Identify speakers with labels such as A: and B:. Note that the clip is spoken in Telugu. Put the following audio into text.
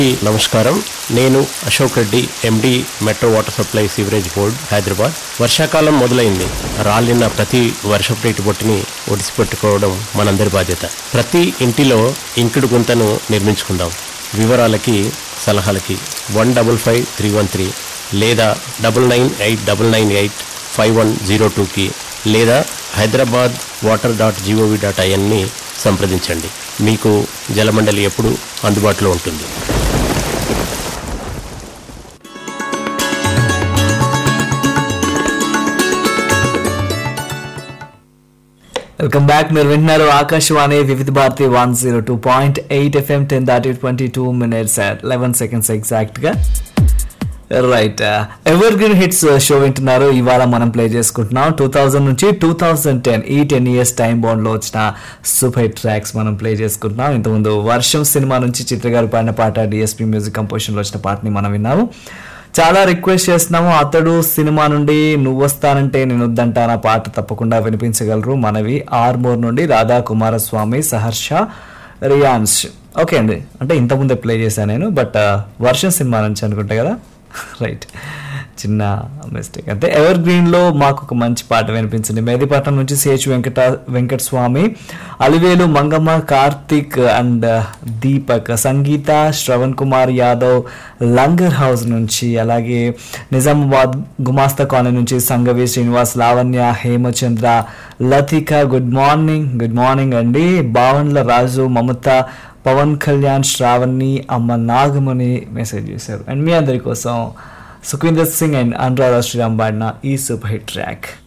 A: నమస్కారం నేను Ashok Reddy MD metro water supply sewerage board Hyderabad వర్షాకాలం మొదలైంది రాలిన ప్రతి వర్షపు నీటి బొట్టుని ఒడిసిపెట్టుకోవడం మనందరి బాధ్యత ప్రతి ఇంటిలో ఇంకుడు గుంతను నిర్మించుకుందాం వివరాలకి సలహాలకి one double five three one three లేదా double nine eight double nine eight five one zero టూకి లేదా Hyderabad water dot GOV dot ఐఎన్ని సంప్రదించండి మీకు జలమండలి ఎప్పుడు అందుబాటులో ఉంటుంది
B: వెల్కమ్ బ్యాక్ మీరు వింటున్నారు Akashvani Vividha Bharati one zero two point eight FM ten దాటి twenty two minutes eleven seconds exact గా right evergreen hits show వింటున్నారు ఇవాళ మనం ప్లే చేసుకుంటున్నాం టూ థౌజండ్ నుంచి టూ థౌజండ్ టెన్ ఈ టెన్ ఇయర్స్ టైం బౌండ్ లో వచ్చిన సూపర్ హిట్ ట్రాక్స్ మనం ప్లే చేసుకుంటున్నాం ఇంతకుముందు వర్షం సినిమా నుంచి చిత్ర గారు పాడిన పాట డిఎస్పీ మ్యూజిక్ కంపోజిషన్ లో వచ్చిన పాటని మనం విన్నాము చాలా రిక్వెస్ట్ చేస్తున్నాము అతడు సినిమా నుండి నువ్వు వస్తానంటే నేను వద్దంటానా పాట తప్పకుండా వినిపించగలరు మనవి ఆర్మోర్ నుండి రాధా కుమారస్వామి సహర్ష రియాన్స్ ఓకే అండి అంటే ఇంతకుముందే ప్లే చేశాను నేను బట్ వర్షం సినిమా నుంచి అనుకుంటా కదా రైట్ చిన్న మిస్టేక్ అంటే ఎవర్ గ్రీన్ లో మాకు ఒక మంచి పాట వినిపించింది మేదిపట్నం నుంచి CH Venkata Venkata Swamy Alivelu Mangamma Karthik and Deepak Sangeetha Shravan Kumar Yadav Langar House నుంచి అలాగే నిజామాబాద్ గుమాస్తా కాలనీ నుంచి Sangavi Srinivas Lavanya Hemachandra Latika good morning good morning అండి బావన్ల రాజు మమత పవన్ కళ్యాణ్ శ్రావణి అమ్మ నాగమణి మెసేజ్ చేశారు అండ్ మీ అందరి కోసం సుఖవీందర్ సింగ్ అండ్ అనురాధ శ్రీరామ్ పాడిన ఈ సూపర్ హిట్ ట్రాక్